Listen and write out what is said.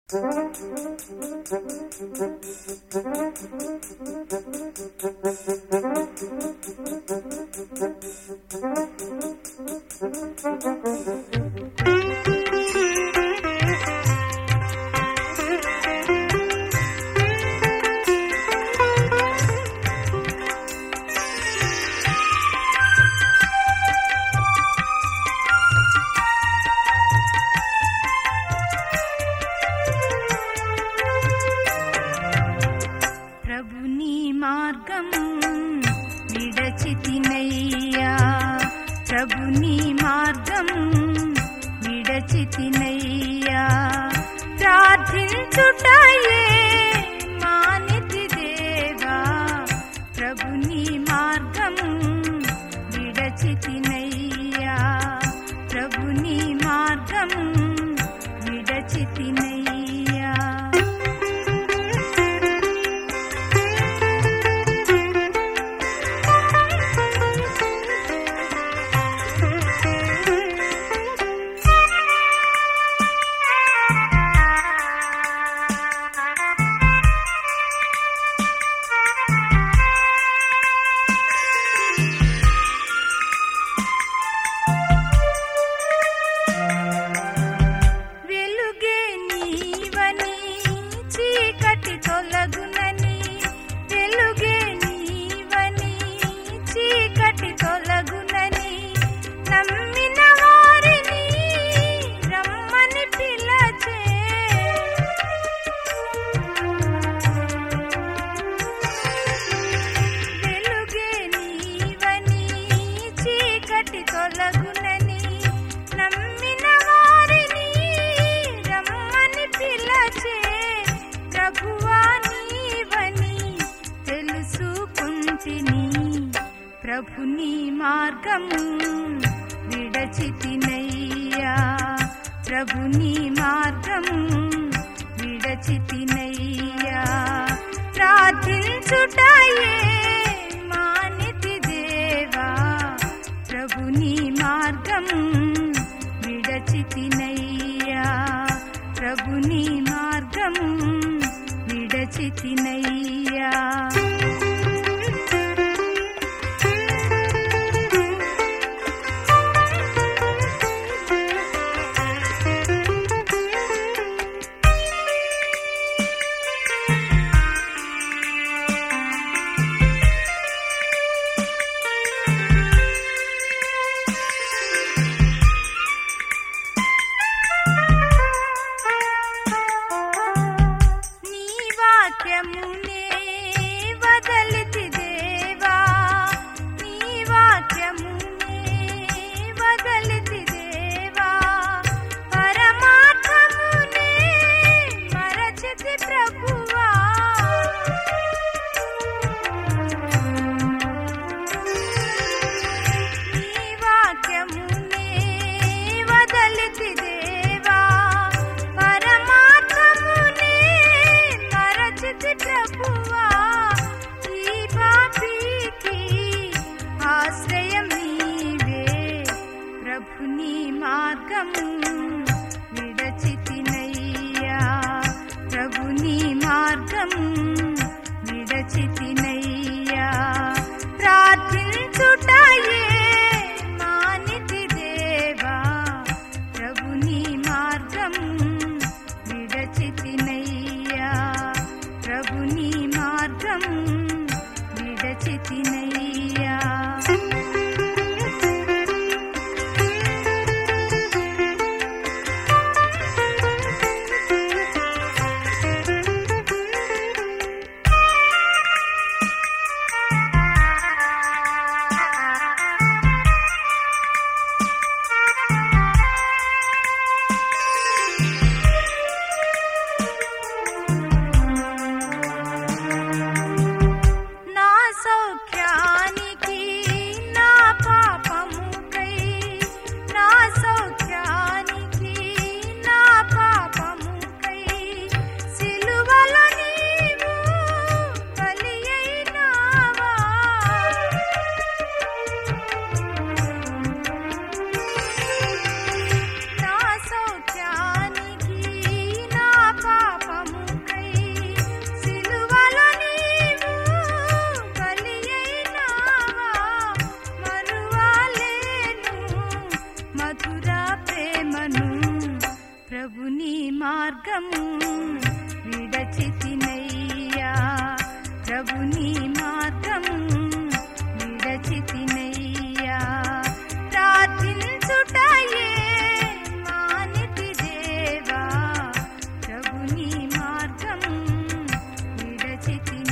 ప్రభు నీ మార్గం విడచితినయ్యా ప్రభు నీ మార్గం విడచితినయ్యా ప్రార్థించుటయే మానితి దేవా ప్రభు నీ మార్గం విడచితినయ్యా ప్రభు నీ మార్గం విడచితినయ్యా వెలుగే నీవని చీకటి తొలగునని వెలుగే నీవని చీకటి తొలగునని నమ్మిన వారిని రమ్మని పిలచే వెలుగే నీవని చీకటి తొలగునని నమ్మిన వారిని రమ్మని పిలచే ప్రభువా నీవని తెలుసుకుంటిని ప్రభుని మార్గము విడచితినయ్యా ప్రభుని మార్గము విడచితినయ్యా ప్రార్థించుటయే మానితి దేవా ప్రభుని మార్గం విడచితినయ్యా ప్రభుని మార్గం విడచితినయ్యా నీ వాక్యమునే వదలితి దేవా నీ వాక్యమునే వదలితి దేవా పరమార్థమునే మరచితి ప్రభువా నీ వాక్యమునే వదలితి దేవా పరమాత్మమునే మరచితి ప్రభువా ఈ పాపికి ఆశ్రయం నీవే ప్రభుని మార్గము విడచితినయ్యా ప్రభుని మార్గము విడచితినయ్యా ప్రార్థించుటయే మానితి దేవా ప్రభుని మార్గం విడచితినయ్యా ప్రభుని మార్గం విడచితినయ్యా నా సౌఖ్యా మార్గము విడచితినయ్యా ప్రభు నీ మార్గము విడచితినయ్యా ప్రార్థించుటయే మానితి దేవా ప్రభు నీ మార్గము విడచితినయ్యా